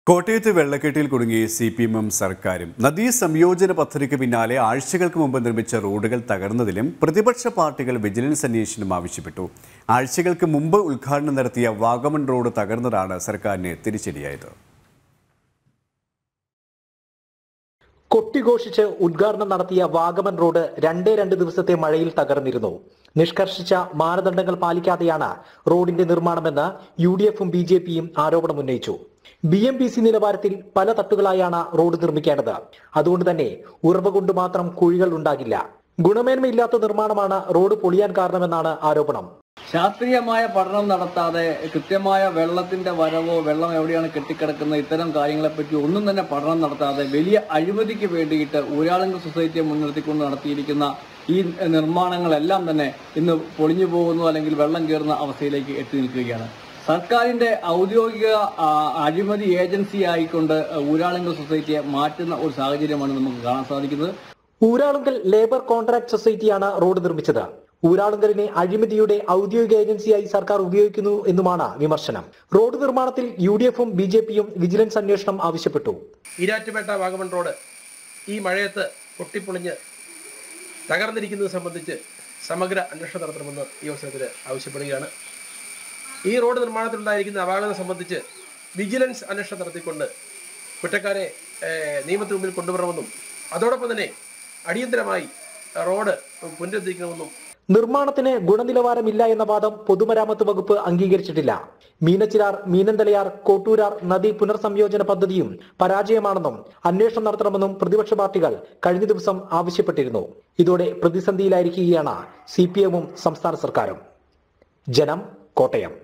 കോട്ടയത്ത് വെള്ളക്കെട്ടിൽ കുടുങ്ങി സി പി എമ്മും സർക്കാരും നദീ സംയോജന പദ്ധതിക്ക് പിന്നാലെ ആഴ്ചകൾക്ക് മുമ്പ് നിർമ്മിച്ച റോഡുകൾ തകർന്നതിലും പ്രതിപക്ഷ പാർട്ടികൾ വിജിലൻസ് അന്വേഷണം ആവശ്യപ്പെട്ടു ആഴ്ചകൾക്ക് മുമ്പ് ഉദ്ഘാടനം നടത്തിയ വാഗമൺ റോഡ് തകർന്നതാണ് സർക്കാരിന് തിരിച്ചടിയായത് കൊട്ടിഘോഷിച്ച് ഉദ്ഘാടനം നടത്തിയ വാഗമൺ റോഡ് രണ്ടേ രണ്ട് ദിവസത്തെ മഴയിൽ തകർന്നിരുന്നു നിഷ്കർഷിച്ച മാനദണ്ഡങ്ങൾ പാലിക്കാതെയാണ് റോഡിന്റെ നിർമ്മാണമെന്ന് യു ഡി എഫും ബി ജെ പിയും ആരോപണം ഉന്നയിച്ചു ബി എം പി സി നിലവാരത്തിൽ പല തട്ടുകളായാണ് റോഡ് നിർമ്മിക്കേണ്ടത് അതുകൊണ്ട് തന്നെ ഉറവ കൊണ്ട് മാത്രം കുഴികൾ ഉണ്ടാകില്ല ഗുണമേന്മയില്ലാത്ത നിർമ്മാണമാണ് റോഡ് പൊളിയാൻ കാരണമെന്നാണ് ആരോപണം ശാസ്ത്രീയമായ പഠനം നടത്താതെ കൃത്യമായ വെള്ളത്തിന്റെ വരവോ വെള്ളം എവിടെയാണ് കെട്ടിക്കിടക്കുന്ന ഇത്തരം കാര്യങ്ങളെപ്പറ്റി ഒന്നും തന്നെ പഠനം നടത്താതെ വലിയ അഴിമതിക്ക് വേണ്ടിയിട്ട് ഊരാളുങ്കൽ സൊസൈറ്റിയെ മുൻനിർത്തിക്കൊണ്ട് നടത്തിയിരിക്കുന്ന ഈ നിർമ്മാണങ്ങളെല്ലാം തന്നെ ഇന്ന് പൊളിഞ്ഞു പോകുന്നു അല്ലെങ്കിൽ വെള്ളം കയറുന്ന അവസ്ഥയിലേക്ക് എത്തി നിൽക്കുകയാണ് സർക്കാരിന്റെ ഔദ്യോഗിക ആ, അഴിമതി ഏജൻസി ആയിക്കൊണ്ട് ഊരാളുങ്കൽ സൊസൈറ്റിയെ മാറ്റുന്ന ഒരു സാഹചര്യമാണ് നമുക്ക് കാണാൻ സാധിക്കുന്നത് ഊരാളുങ്കൽ ലേബർ കോൺട്രാക്ട് സൊസൈറ്റിയാണ് റോഡ് നിർമ്മിച്ചത് ഊരാളുങ്കലിനെ അഴിമതിയുടെ ഔദ്യോഗിക ഏജൻസിയായി സർക്കാർ ഉപയോഗിക്കുന്നു എന്നുമാണ് വിമർശനം റോഡ് നിർമ്മാണത്തിൽ യു ഡി എഫും ബി ജെ പിയും വിജിലൻസ് അന്വേഷണം ആവശ്യപ്പെട്ടു ഈരാറ്റുപേട്ട വാഗമൺ റോഡ് ഈ മഴയത്ത് പൊട്ടിപ്പൊളിഞ്ഞ് തകർന്നിരിക്കുന്നത് സംബന്ധിച്ച് സമഗ്ര അന്വേഷണം നടത്തണമെന്ന് ഈ അവസരത്തിൽ ആവശ്യപ്പെടുകയാണ് ഈ റോഡ് നിർമ്മാണത്തിലുണ്ടായിരിക്കുന്ന അപാകത സംബന്ധിച്ച് വിജിലൻസ് അന്വേഷണം നടത്തിക്കൊണ്ട് കുറ്റക്കാരെ ഏഹ്, നിയമത്തിന് മുമ്പിൽ കൊണ്ടുവരണമെന്നും അതോടൊപ്പം തന്നെ അടിയന്തരമായി റോഡ് പുനരുദ്ധരിക്കണമെന്നും നിർമ്മാണത്തിന് ഗുണനിലവാരമില്ല എന്ന വാദം പൊതുമരാമത്ത് വകുപ്പ് അംഗീകരിച്ചിട്ടില്ല മീനച്ചിലാർ മീനന്തലയാർ കോട്ടൂരാർ നദി പുനർസംയോജന പദ്ധതിയും പരാജയമാണെന്നും അന്വേഷണം നടത്തണമെന്നും പ്രതിപക്ഷ പാർട്ടികൾ കഴിഞ്ഞ ദിവസം ആവശ്യപ്പെട്ടിരുന്നു ഇതോടെ പ്രതിസന്ധിയിലായിരിക്കുകയാണ് സി പി എമ്മും സംസ്ഥാന സർക്കാരും ജനം കോട്ടയം